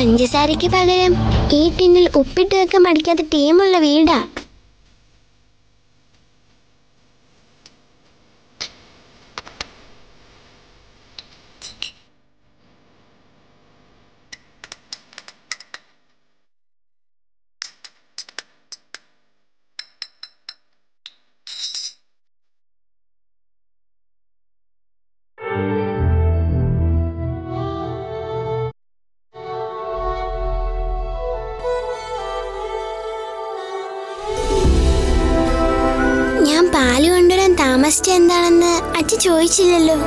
പഞ്ചസാരയ്ക്ക് പകരം ഈ ടിന്നിൽ ഉപ്പിട്ട് വെക്കാൻ പഠിക്കാത്ത ടീമുള്ള വീടാ ഞാൻ പാല് കൊണ്ടുവരാൻ താമസിച്ച എന്താണെന്ന് അച്ഛ ചോദിച്ചില്ലല്ലോ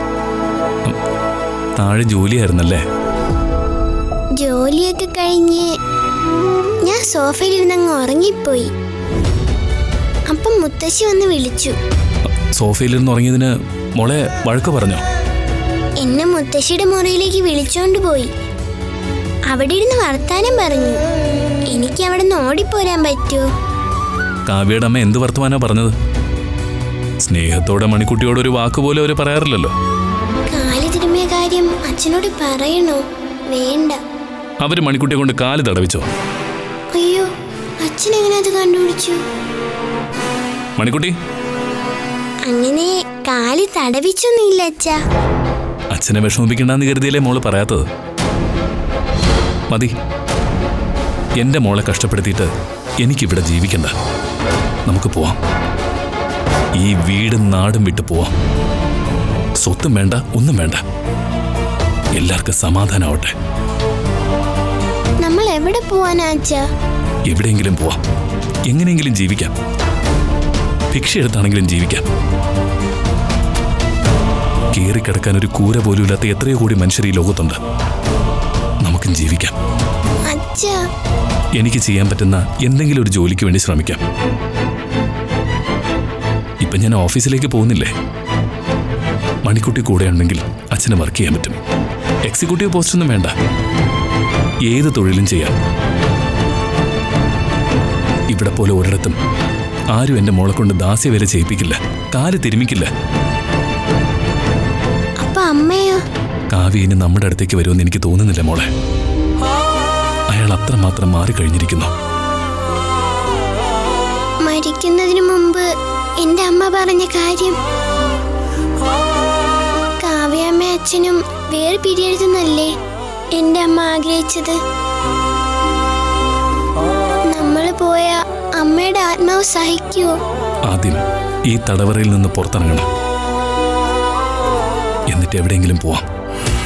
താഴെ ജോലിയായിരുന്നല്ലേ ജോലിയൊക്കെ കഴിഞ്ഞ് ഞാൻ സോഫയിലിരുന്ന് അങ്ങ് ഉറങ്ങിപ്പോയി അപ്പം മുത്തശ്ശി വന്ന് വിളിച്ചു സോഫയിലിരുന്ന് ഉറങ്ങിയതിന് മോളെ വഴക്ക് പറഞ്ഞോ എന്നെ മുത്തശ്ശിയുടെ മുറിയിലേക്ക് വിളിച്ചോണ്ട് പോയി അവിടെ ഇരുന്ന് വർത്താനം പറഞ്ഞു എനിക്ക് അവിടെ നിന്ന് ഓടിപ്പോരാൻ പറ്റുമോ കാവ്യയുടെ അമ്മ എന്ത് വർത്തമാനാ പറഞ്ഞത് സ്നേഹത്തോടെ മണിക്കുട്ടിയോട് ഒരു വാക്ക് പോലും അവര് പറയാറില്ലല്ലോ കാല് തിരുമ്മിയ കാര്യം അച്ഛനോട് പറയണോ വേണ്ട അവര് മണിക്കുട്ടിയെ കൊണ്ട് കാല് തടവിച്ചോ അയ്യോ അച്ഛൻ എങ്ങനെ അത് കണ്ടുപിടിച്ചു മണിക്കുട്ടി അങ്ങനെ കാല് തടവിച്ചൊന്നുമില്ല അച്ഛാ അച്ഛനെ വിഷമിപ്പിക്കണ്ടെന്ന് കരുതിയല്ലേ മോള് പറയാത്തത് മതി എന്റെ മോളെ കഷ്ടപ്പെടുത്തിയിട്ട് എനിക്കിവിടെ ജീവിക്കണ്ട നമുക്ക് പോവാം ഈ വീടും നാടും വിട്ടു പോവാം സ്വത്തും വേണ്ട ഒന്നും വേണ്ട എല്ലാവർക്കും സമാധാനാവട്ടെ നമ്മൾ എവിടെ പോവാനാ അച്ഛാ എവിടെയെങ്കിലും പോവാം എങ്ങനെയെങ്കിലും ജീവിക്കാം ഭിക്ഷ എടുത്താണെങ്കിലും ജീവിക്കാം കീറിക്കിടക്കാൻ ഒരു കൂര പോലും ഇല്ലാത്ത എത്രയോ കോടി മനുഷ്യർ ഈ ലോകത്തുണ്ട് നമുക്കും ജീവിക്കാം അച്ഛാ എനിക്ക് ചെയ്യാൻ പറ്റുന്ന എന്തെങ്കിലും ഒരു ജോലിക്ക് വേണ്ടി ശ്രമിക്കാം ഇപ്പൊ ഞാൻ ഓഫീസിലേക്ക് പോകുന്നില്ലേ മണിക്കുട്ടി കൂടെ ഉണ്ടെങ്കിൽ അച്ഛന് വർക്ക് ചെയ്യാൻ പറ്റും എക്സിക്യൂട്ടീവ് പോസ്റ്റ് ഒന്നും വേണ്ട ഏത് തൊഴിലും ചെയ്യാം ഇവിടെ പോലെ ഒരിടത്തും ആരും എന്റെ മോളെ കൊണ്ട് ദാസ്യ വരെ ചെയ്യിപ്പിക്കില്ല കാല് തിരുമിക്കില്ല അപ്പൊ അമ്മയോ കാവ്യ ഇനി നമ്മുടെ അടുത്തേക്ക് വരുമെന്ന് എനിക്ക് തോന്നുന്നില്ല മോളെ അയാൾ അത്രമാത്രം മാറിക്കഴിഞ്ഞിരിക്കുന്നു മരിക്കുന്നതിന് മുമ്പ് എന്റെ അമ്മ പറഞ്ഞ കാര്യം കാവ്യാമ്മ അച്ഛനും വേറെ പിരിയരുതെന്നല്ലേ എന്റെ അമ്മ ആഗ്രഹിച്ചത് നമ്മൾ പോയ അമ്മയുടെ ആത്മാവ് സഹിക്കുവോ ആദ്യം ഈ തടവറയിൽ നിന്ന് പുറത്തിറങ്ങണം എന്നിട്ട് എവിടെയെങ്കിലും പോവാം